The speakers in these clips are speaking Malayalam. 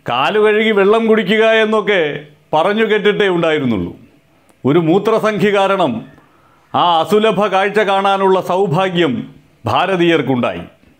കാലു കഴുകി വെള്ളം കുടിക്കുക എന്നൊക്കെ പറഞ്ഞു കേട്ടിട്ടേ ഉണ്ടായിരുന്നുള്ളൂ ഒരു മൂത്രസംഖ്യ കാരണം ആ അസുലഭ കാഴ്ച കാണാനുള്ള സൗഭാഗ്യം ഭാരതീയർക്കുണ്ടായി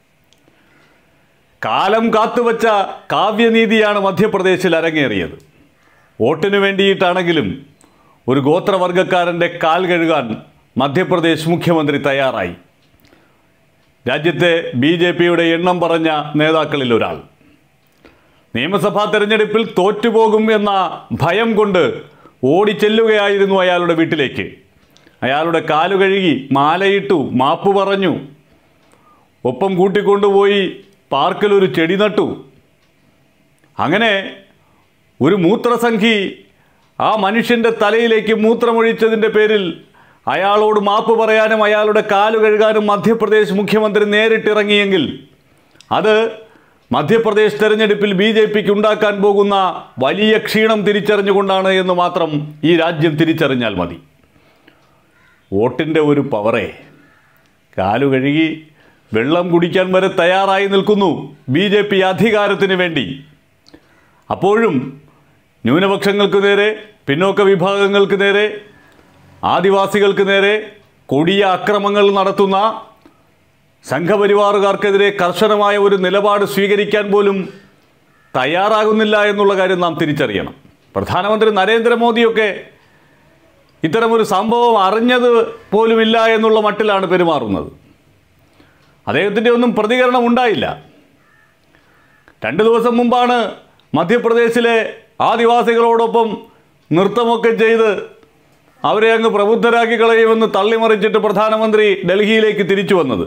കാലം കാത്തുവച്ച കാവ്യനീതിയാണ് മധ്യപ്രദേശിൽ അരങ്ങേറിയത് വോട്ടിനു വേണ്ടിയിട്ടാണെങ്കിലും ഒരു ഗോത്രവർഗക്കാരൻ്റെ കാൽ കഴുകാൻ മധ്യപ്രദേശ് മുഖ്യമന്ത്രി തയ്യാറായി രാജ്യത്തെ ബി ജെ പിയുടെ എണ്ണം പറഞ്ഞ നേതാക്കളിൽ ഒരാൾ നിയമസഭാ തെരഞ്ഞെടുപ്പിൽ തോറ്റുപോകും എന്ന ഭയം കൊണ്ട് ഓടിച്ചെല്ലുകയായിരുന്നു അയാളുടെ വീട്ടിലേക്ക് അയാളുടെ കാലു കഴുകി മാലയിട്ടു മാപ്പ് പറഞ്ഞു ഒപ്പം കൂട്ടിക്കൊണ്ടുപോയി പാർക്കിൽ ഒരു ചെടി നട്ടു അങ്ങനെ ഒരു മൂത്രസംഖി ആ മനുഷ്യൻ്റെ തലയിലേക്ക് മൂത്രമൊഴിച്ചതിൻ്റെ പേരിൽ അയാളോട് മാപ്പ് പറയാനും അയാളുടെ കാലു കഴുകാനും മധ്യപ്രദേശ് മുഖ്യമന്ത്രി നേരിട്ടിറങ്ങിയെങ്കിൽ അത് മധ്യപ്രദേശ് തെരഞ്ഞെടുപ്പിൽ ബി ജെ പിക്ക് ഉണ്ടാക്കാൻ പോകുന്ന വലിയ ക്ഷീണം തിരിച്ചറിഞ്ഞുകൊണ്ടാണ് എന്ന് മാത്രം ഈ രാജ്യം തിരിച്ചറിഞ്ഞാൽ മതി വോട്ടിൻ്റെ ഒരു പവറേ കാലു കഴുകി വെള്ളം കുടിക്കാൻ വരെ തയ്യാറായി നിൽക്കുന്നു ബി ജെ പി അധികാരത്തിന് വേണ്ടി അപ്പോഴും ന്യൂനപക്ഷങ്ങൾക്ക് നേരെ പിന്നോക്ക വിഭാഗങ്ങൾക്ക് നേരെ ആദിവാസികൾക്ക് നേരെ കൊടിയ അക്രമങ്ങൾ നടത്തുന്ന സംഘപരിവാറുകാർക്കെതിരെ കർശനമായ ഒരു നിലപാട് സ്വീകരിക്കാൻ പോലും തയ്യാറാകുന്നില്ല എന്നുള്ള കാര്യം നാം തിരിച്ചറിയണം പ്രധാനമന്ത്രി നരേന്ദ്രമോദിയൊക്കെ ഇത്തരമൊരു സംഭവം അറിഞ്ഞത് പോലുമില്ല എന്നുള്ള മട്ടിലാണ് പെരുമാറുന്നത് അദ്ദേഹത്തിൻ്റെ ഒന്നും പ്രതികരണം ഉണ്ടായില്ല രണ്ട് ദിവസം മുമ്പാണ് മധ്യപ്രദേശിലെ ആദിവാസികളോടൊപ്പം നൃത്തമൊക്കെ ചെയ്ത് അവരെ അങ്ങ് പ്രബുദ്ധരാക്കി കളയുമെന്ന് തള്ളിമറിച്ചിട്ട് പ്രധാനമന്ത്രി ഡൽഹിയിലേക്ക് തിരിച്ചു വന്നത്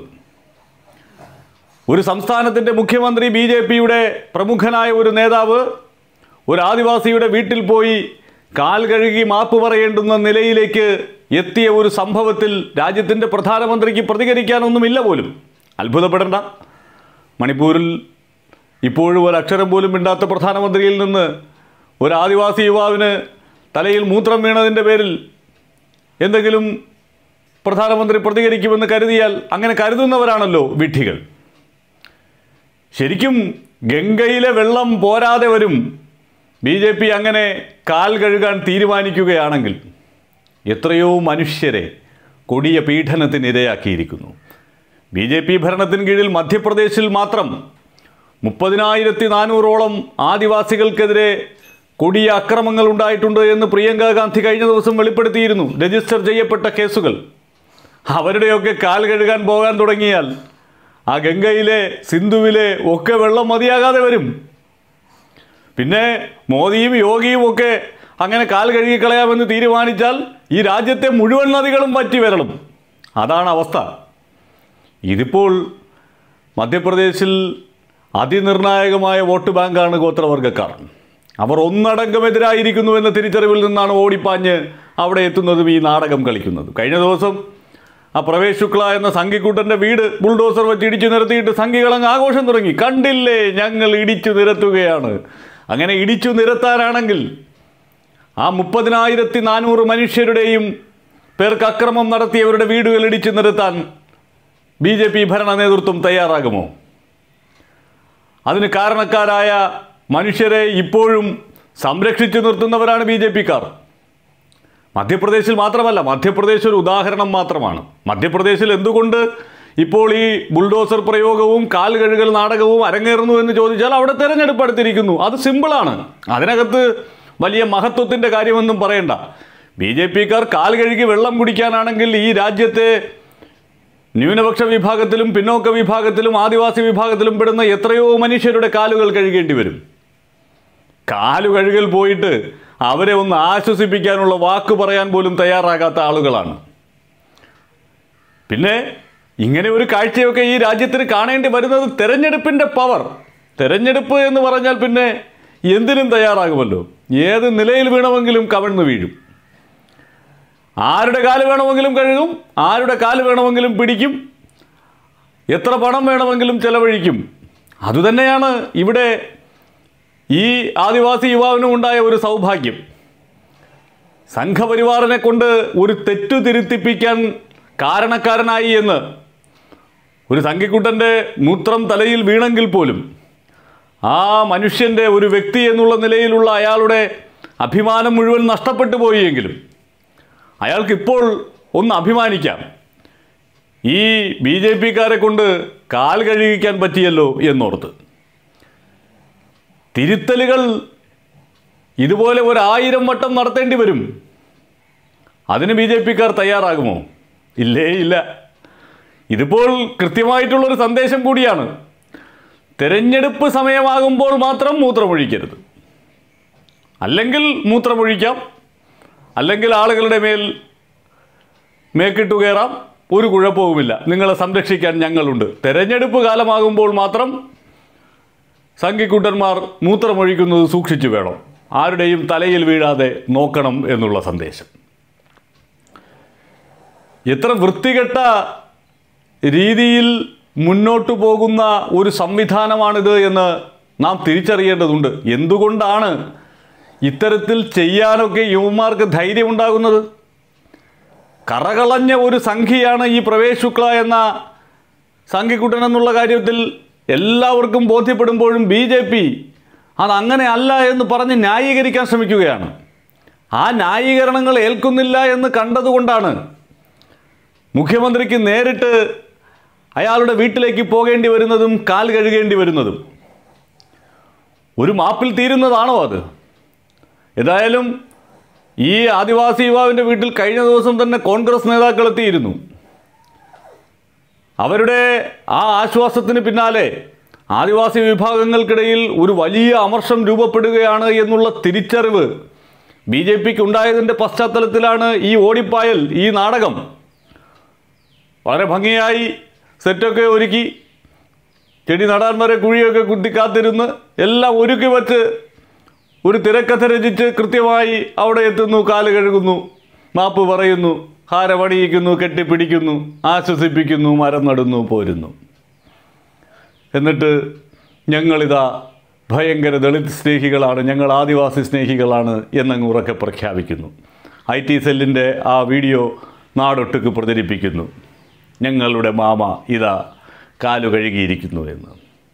ഒരു സംസ്ഥാനത്തിൻ്റെ മുഖ്യമന്ത്രി ബി ജെ പിയുടെ പ്രമുഖനായ ഒരു നേതാവ് ഒരു ആദിവാസിയുടെ വീട്ടിൽ പോയി കാൽ കഴുകി മാപ്പ് പറയേണ്ടുന്ന നിലയിലേക്ക് എത്തിയ ഒരു സംഭവത്തിൽ രാജ്യത്തിൻ്റെ പ്രധാനമന്ത്രിക്ക് പ്രതികരിക്കാനൊന്നുമില്ല പോലും അത്ഭുതപ്പെടേണ്ട മണിപ്പൂരിൽ ഇപ്പോഴും ഒരു അക്ഷരം പോലും മിണ്ടാത്ത പ്രധാനമന്ത്രിയിൽ നിന്ന് ഒരു ആദിവാസി യുവാവിന് തലയിൽ മൂത്രം വീണതിൻ്റെ പേരിൽ എന്തെങ്കിലും പ്രധാനമന്ത്രി പ്രതികരിക്കുമെന്ന് കരുതിയാൽ അങ്ങനെ കരുതുന്നവരാണല്ലോ വിഡ്ഢികൾ ശരിക്കും ഗംഗയിലെ വെള്ളം പോരാതെ വരും ബി ജെ പി അങ്ങനെ കാൽ കഴുകാൻ തീരുമാനിക്കുകയാണെങ്കിൽ എത്രയോ മനുഷ്യരെ കൊടിയ പീഡനത്തിന് ഇരയാക്കിയിരിക്കുന്നു ബി ജെ പി ഭരണത്തിന് കീഴിൽ മധ്യപ്രദേശിൽ മാത്രം മുപ്പതിനായിരത്തി നാനൂറോളം ആദിവാസികൾക്കെതിരെ കൊടിയ അക്രമങ്ങൾ ഉണ്ടായിട്ടുണ്ട് എന്ന് പ്രിയങ്ക ഗാന്ധി കഴിഞ്ഞ ദിവസം വെളിപ്പെടുത്തിയിരുന്നു രജിസ്റ്റർ ചെയ്യപ്പെട്ട കേസുകൾ അവരുടെയൊക്കെ കാൽ കഴുകാൻ പോകാൻ തുടങ്ങിയാൽ ആ ഗംഗയിലെ സിന്ധുവിലെ ഒക്കെ വെള്ളം മതിയാകാതെ വരും പിന്നെ മോദിയും യോഗിയും ഒക്കെ അങ്ങനെ കാൽ കഴുകിക്കളയാമെന്ന് തീരുമാനിച്ചാൽ ഈ രാജ്യത്തെ മുഴുവൻ നദികളും പറ്റി വരണം അതാണ് അവസ്ഥ ഇതിപ്പോൾ മധ്യപ്രദേശിൽ അതിനിർണായകമായ വോട്ട് ബാങ്കാണ് ഗോത്രവർഗക്കാർ അവർ ഒന്നടങ്കമെതിരായിരിക്കുന്നു എന്ന തിരിച്ചറിവിൽ നിന്നാണ് ഓടിപ്പാഞ്ഞ് അവിടെ എത്തുന്നതും ഈ നാടകം കളിക്കുന്നതും കഴിഞ്ഞ ദിവസം ആ പ്രവേശ് ശുക്ല എന്ന സംഘിക്കൂട്ടൻ്റെ വീട് ബുൾഡോസർ വെച്ച് ഇടിച്ചു നിരത്തിയിട്ട് സംഘികളങ്ങ് ആഘോഷം തുടങ്ങി കണ്ടില്ലേ ഞങ്ങൾ ഇടിച്ചു നിരത്തുകയാണ് അങ്ങനെ ഇടിച്ചു നിരത്താനാണെങ്കിൽ ആ മുപ്പതിനായിരത്തി നാനൂറ് മനുഷ്യരുടെയും പേർക്ക് അക്രമം നടത്തിയവരുടെ വീടുകൾ ഇടിച്ചു നിരത്താൻ ബി ജെ പി ഭരണ നേതൃത്വം തയ്യാറാകുമോ അതിന് കാരണക്കാരായ മനുഷ്യരെ ഇപ്പോഴും സംരക്ഷിച്ചു നിർത്തുന്നവരാണ് ബി ജെ പിക്കാർ മധ്യപ്രദേശിൽ മാത്രമല്ല മധ്യപ്രദേശ് ഒരു ഉദാഹരണം മാത്രമാണ് മധ്യപ്രദേശിൽ എന്തുകൊണ്ട് ഇപ്പോൾ ഈ ബുൾഡോസർ പ്രയോഗവും കാൽ കഴുകൽ നാടകവും അരങ്ങേറുന്നു എന്ന് ചോദിച്ചാൽ അവിടെ തെരഞ്ഞെടുപ്പ് അടുത്തിരിക്കുന്നു അത് സിമ്പിളാണ് അതിനകത്ത് വലിയ മഹത്വത്തിൻ്റെ കാര്യമൊന്നും പറയണ്ട ബി ജെ പിക്കാർ കാൽ കഴുകി വെള്ളം കുടിക്കാനാണെങ്കിൽ ഈ രാജ്യത്തെ ന്യൂനപക്ഷ വിഭാഗത്തിലും പിന്നോക്ക വിഭാഗത്തിലും ആദിവാസി വിഭാഗത്തിലും പെടുന്ന എത്രയോ മനുഷ്യരുടെ കാലുകൾ കഴുകേണ്ടി വരും കാലു കഴുകൽ പോയിട്ട് അവരെ ഒന്ന് ആശ്വസിപ്പിക്കാനുള്ള വാക്ക് പറയാൻ പോലും തയ്യാറാകാത്ത ആളുകളാണ് പിന്നെ ഇങ്ങനെ ഒരു കാഴ്ചയൊക്കെ ഈ രാജ്യത്തിന് കാണേണ്ടി വരുന്നത് തെരഞ്ഞെടുപ്പിൻ്റെ പവർ തെരഞ്ഞെടുപ്പ് എന്ന് പറഞ്ഞാൽ പിന്നെ എന്തിനും തയ്യാറാകുമല്ലോ ഏത് നിലയിൽ വീണമെങ്കിലും കവിഴ്ന്നു വീഴും ആരുടെ കാല് വേണമെങ്കിലും കഴുകും ആരുടെ കാല് വേണമെങ്കിലും പിടിക്കും എത്ര പണം വേണമെങ്കിലും ചെലവഴിക്കും അതുതന്നെയാണ് ഇവിടെ ഈ ആദിവാസി യുവാവിനും ഉണ്ടായ ഒരു സൗഭാഗ്യം സംഘപരിവാറിനെ കൊണ്ട് ഒരു തെറ്റു തിരുത്തിപ്പിക്കാൻ കാരണക്കാരനായി എന്ന് ഒരു സംഘിക്കുട്ടൻ്റെ മൂത്രം തലയിൽ വീണെങ്കിൽ പോലും ആ മനുഷ്യൻ്റെ ഒരു വ്യക്തി എന്നുള്ള നിലയിലുള്ള അയാളുടെ അഭിമാനം മുഴുവൻ നഷ്ടപ്പെട്ടു പോയെങ്കിലും അയാൾക്കിപ്പോൾ ഒന്ന് അഭിമാനിക്കാം ഈ ബി ജെ പിക്കാരെ കൊണ്ട് കാൽ കഴുകിക്കാൻ പറ്റിയല്ലോ എന്നോർത്ത് തിരുത്തലുകൾ ഇതുപോലെ ഒരായിരം വട്ടം നടത്തേണ്ടി വരും അതിന് ബി ജെ പിക്കാർ തയ്യാറാകുമോ ഇല്ലേ ഇല്ല ഇതിപ്പോൾ കൃത്യമായിട്ടുള്ളൊരു സന്ദേശം കൂടിയാണ് തെരഞ്ഞെടുപ്പ് സമയമാകുമ്പോൾ മാത്രം മൂത്രമൊഴിക്കരുത് അല്ലെങ്കിൽ മൂത്രമൊഴിക്കാം അല്ലെങ്കിൽ ആളുകളുടെ മേൽ മേക്കിട്ടു കയറാം ഒരു കുഴപ്പവുമില്ല നിങ്ങളെ സംരക്ഷിക്കാൻ ഞങ്ങളുണ്ട് തെരഞ്ഞെടുപ്പ് കാലമാകുമ്പോൾ മാത്രം സംഘിക്കുട്ടന്മാർ മൂത്രമൊഴിക്കുന്നത് സൂക്ഷിച്ചു വേണം ആരുടെയും തലയിൽ വീഴാതെ നോക്കണം എന്നുള്ള സന്ദേശം എത്ര വൃത്തികെട്ട രീതിയിൽ മുന്നോട്ടു പോകുന്ന ഒരു സംവിധാനമാണിത് എന്ന് നാം തിരിച്ചറിയേണ്ടതുണ്ട് എന്തുകൊണ്ടാണ് ഇത്തരത്തിൽ ചെയ്യാനൊക്കെ യുവമാർക്ക് ധൈര്യമുണ്ടാകുന്നത് കറകളഞ്ഞ ഒരു സംഖ്യയാണ് ഈ പ്രവേശ് ശുക്ല എന്ന സംഖ്യക്കുട്ടൻ എന്നുള്ള കാര്യത്തിൽ എല്ലാവർക്കും ബോധ്യപ്പെടുമ്പോഴും ബി ജെ പി അതങ്ങനെ അല്ല എന്ന് പറഞ്ഞ് ന്യായീകരിക്കാൻ ശ്രമിക്കുകയാണ് ആ ന്യായീകരണങ്ങൾ ഏൽക്കുന്നില്ല എന്ന് കണ്ടതുകൊണ്ടാണ് മുഖ്യമന്ത്രിക്ക് നേരിട്ട് അയാളുടെ വീട്ടിലേക്ക് പോകേണ്ടി വരുന്നതും കാൽ കഴുകേണ്ടി വരുന്നതും ഒരു മാപ്പിൽ തീരുന്നതാണോ അത് ഏതായാലും ഈ ആദിവാസി യുവാവിൻ്റെ വീട്ടിൽ കഴിഞ്ഞ ദിവസം തന്നെ കോൺഗ്രസ് നേതാക്കൾ എത്തിയിരുന്നു അവരുടെ ആ ആശ്വാസത്തിന് പിന്നാലെ ആദിവാസി വിഭാഗങ്ങൾക്കിടയിൽ ഒരു വലിയ അമർഷം രൂപപ്പെടുകയാണ് എന്നുള്ള തിരിച്ചറിവ് ബി ജെ പിക്ക് ഉണ്ടായതിൻ്റെ പശ്ചാത്തലത്തിലാണ് ഈ ഓടിപ്പായൽ ഈ നാടകം വളരെ ഭംഗിയായി സെറ്റൊക്കെ ഒരുക്കി ചെടി നടാൻ വരെ കുഴിയൊക്കെ കുത്തി കാത്തിരുന്ന് എല്ലാം ഒരുക്കി വച്ച് ഒരു തിരക്കഥ രചിച്ച് കൃത്യമായി അവിടെ എത്തുന്നു കാല് കഴുകുന്നു മാപ്പ് പറയുന്നു ഹാരമണിയിക്കുന്നു കെട്ടിപ്പിടിക്കുന്നു ആശ്വസിപ്പിക്കുന്നു മരം നടുന്നു പോരുന്നു എന്നിട്ട് ഞങ്ങളിതാ ഭയങ്കര ദളിത് സ്നേഹികളാണ് ഞങ്ങൾ ആദിവാസി സ്നേഹികളാണ് എന്നങ്ങ് ഉറക്കെ പ്രഖ്യാപിക്കുന്നു ഐ ടി സെല്ലിൻ്റെ ആ വീഡിയോ നാടൊട്ടുക്ക് പ്രചരിപ്പിക്കുന്നു ഞങ്ങളുടെ മാമ ഇതാ കാലു കഴുകിയിരിക്കുന്നു എന്ന്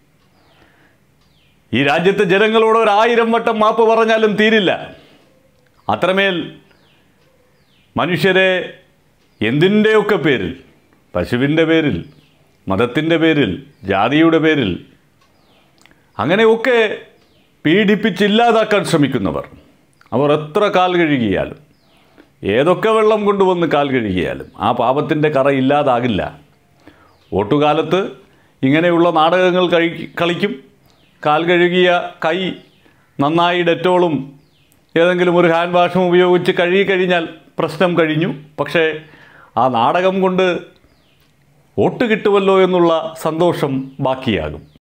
ഈ രാജ്യത്തെ ജനങ്ങളോട് ഒരായിരം വട്ടം മാപ്പ് പറഞ്ഞാലും തീരില്ല അത്രമേൽ മനുഷ്യരെ എന്തിൻ്റെയൊക്കെ പേരിൽ പശുവിൻ്റെ പേരിൽ മതത്തിൻ്റെ പേരിൽ ജാതിയുടെ പേരിൽ അങ്ങനെയൊക്കെ പീഡിപ്പിച്ചില്ലാതാക്കാൻ ശ്രമിക്കുന്നവർ അവർ എത്ര കാൽ കഴുകിയാലും ഏതൊക്കെ വെള്ളം കൊണ്ടുവന്ന് കാൽ കഴുകിയാലും ആ പാപത്തിൻ്റെ കറ ഇല്ലാതാകില്ല വോട്ടുകാലത്ത് ഇങ്ങനെയുള്ള നാടകങ്ങൾ കഴി കളിക്കും കാൽ കഴുകിയ കൈ നന്നായി ഡെറ്റോളും ഏതെങ്കിലും ഒരു ഹാൻഡ് വാഷും ഉപയോഗിച്ച് കഴുകി കഴിഞ്ഞാൽ പ്രശ്നം കഴിഞ്ഞു പക്ഷേ ആ നാടകം കൊണ്ട് വോട്ട് കിട്ടുമല്ലോ എന്നുള്ള സന്തോഷം ബാക്കിയാകും